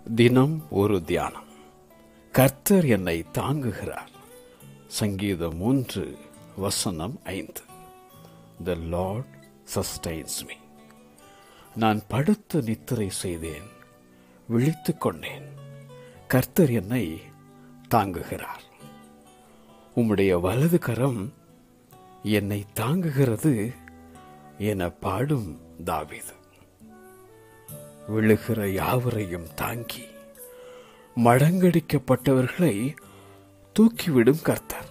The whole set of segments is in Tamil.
தினம் ஒரு தியானம் கர்த்தர் என்னை தாங்குகிறார் சங்கீதம் மூன்று வசனம் ஐந்து த லார்ட் சஸ்டைன்ஸ் மீ நான் படுத்து நித்திரை செய்தேன் விழித்துக் கொண்டேன் கர்த்தர் என்னை தாங்குகிறார் உம்முடைய வலது கரம் என்னை தாங்குகிறது என பாடும் தாவீது விழுகிற யாவரையும் தாங்கி மடங்கடிக்கப்பட்டவர்களை தூக்கிவிடும் கர்த்தர்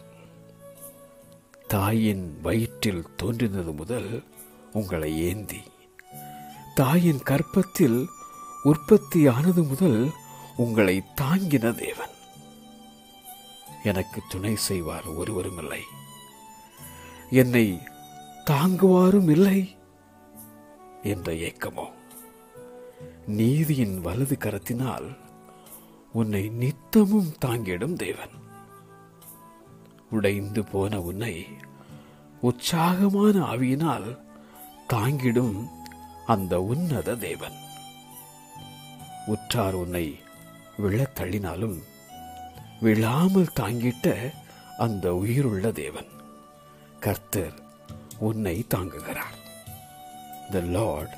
தாயின் வயிற்றில் தோன்றினது முதல் உங்களை ஏந்தி தாயின் கற்பத்தில் உற்பத்தியானது முதல் உங்களை தாங்கின தேவன் எனக்கு துணை செய்வார் ஒருவரும் இல்லை என்னை தாங்குவாரும் இல்லை என்ற ஏக்கமோ நீதியின் வலது கரத்தினால் உன்னை நித்தமும் தாங்கிடும் தேவன் உடைந்து போன உன்னை உற்சாகமான ஆவியினால் தாங்கிடும் அந்த உன்னத தேவன் உற்றார் உன்னை விழத் தள்ளினாலும் விழாமல் தாங்கிட்ட அந்த உயிருள்ள தேவன் கர்த்தர் உன்னை தாங்குகிறார் த லார்ட்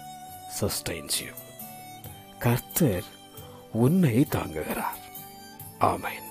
சஸ்டைன்ஸ் யூ கர்த்தர் உன்னை தாங்குகிறார் ஆமென்